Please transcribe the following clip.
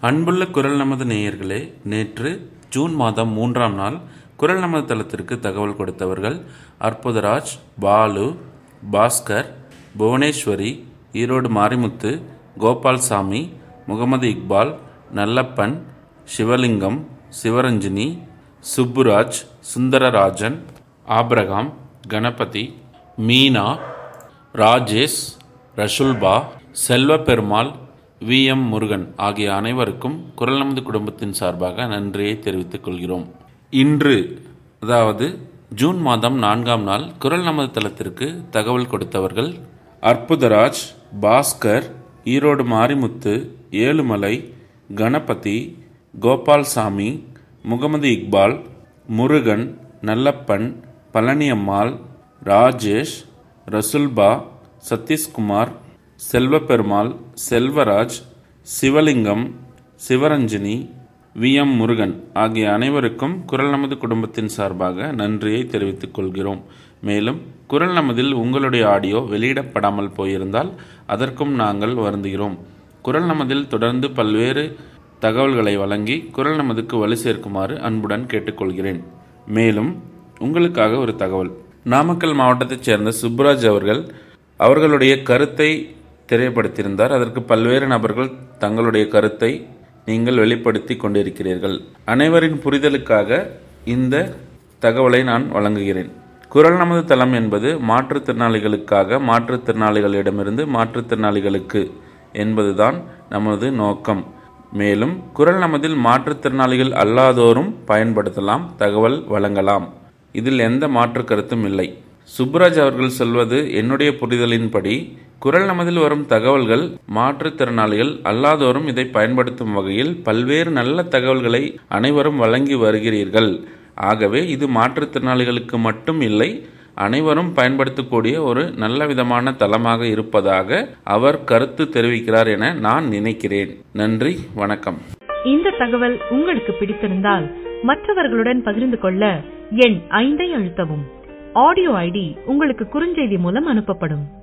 அன்புள்ள குரல் நமது நேயர்களே நேற்று ஜூன் மாதம் மூன்றாம் நாள் குரல் நமது தளத்திற்கு தகவல் கொடுத்தவர்கள் Arputharaj Balu Bhaskar Bhuvaneswari Erode Marimuthu Gopalsamy Mohammed Iqbal Nallappan Sivalingam Sivaranjini Subburaj Sundararajan Abraham Ganapathi Meena Rajesh Rasulba Selvaperumal V M Murugan ஆகிய அனைவருக்கும் குரல் நமது குடும்பத்தின் சார்பாக நன்றியை தெரிவித்துக் கொள்கிறோம் இன்று அதாவது ஜூன் மாதம் நான்காம் நாள் குரல் நமது தளத்திற்கு தகவல் கொடுத்தவர்கள் அற்புதராஜ் பாஸ்கர் ஈரோடு மாரிமுத்து ஏழுமலை கணபதி கோபால்சாமி முகமது இக்பால் முருகன் நல்லப்பன் பழனியம்மாள் ராஜேஷ் ரசுல்பா சதீஷ்குமார் செல்வபெருமாள் செல்வராஜ் சிவலிங்கம் சிவரஞ்சினி வி எம் முருகன் ஆகிய அனைவருக்கும் குரல் நமது குடும்பத்தின் சார்பாக நன்றியை தெரிவித்துக் கொள்கிறோம் மேலும் குரல் நமதில் உங்களுடைய ஆடியோ வெளியிடப்படாமல் போயிருந்தால் அதற்கும் நாங்கள் வருந்துகிறோம் குரல் நமதில் தொடர்ந்து பல்வேறு தகவல்களை வழங்கி குரல் நமதுக்கு வலு சேர்க்குமாறு அன்புடன் கேட்டுக்கொள்கிறேன் மேலும் உங்களுக்காக ஒரு தகவல் நாமக்கல் மாவட்டத்தைச் சேர்ந்த சுப்ராஜ் அவர்கள் அவர்களுடைய கருத்தை தெரியப்படுத்தியிருந்தார் அதற்கு பல்வேறு நபர்கள் தங்களுடைய கருத்தை நீங்கள் வெளிப்படுத்தி கொண்டிருக்கிறீர்கள் அனைவரின் புரிதலுக்காக இந்த தகவலை நான் வழங்குகிறேன் குரல் நமது தளம் என்பது மாற்றுத்திறனாளிகளுக்காக மாற்றுத்திறனாளிகளிடமிருந்து மாற்றுத்திறனாளிகளுக்கு என்பதுதான் நமது நோக்கம் மேலும் குரல் நமதில் மாற்றுத்திறனாளிகள் அல்லாதோரும் பயன்படுத்தலாம் தகவல் வழங்கலாம் இதில் எந்த மாற்று கருத்தும் இல்லை சுப்ராஜ் அவர்கள் சொல்வது என்னுடைய புரிதலின்படி குரல் நமதில் வரும் தகவல்கள் மாற்றுத்திறனாளிகள் அல்லாதோரும் இதை பயன்படுத்தும் வகையில் பல்வேறு நல்ல தகவல்களை அனைவரும் வழங்கி வருகிறீர்கள் ஆகவே இது மாற்றுத்திறனாளிகளுக்கு மட்டும் இல்லை அனைவரும் பயன்படுத்தக்கூடிய ஒரு நல்ல விதமான தளமாக இருப்பதாக அவர் கருத்து தெரிவிக்கிறார் என நான் நினைக்கிறேன் நன்றி வணக்கம் இந்த தகவல் உங்களுக்கு பிடித்திருந்தால் மற்றவர்களுடன் பகிர்ந்து கொள்ள எண் ஐந்தை அழுத்தவும் ஆடியோ ஐடி உங்களுக்கு குறுஞ்செய்தி மூலம் அனுப்பப்படும்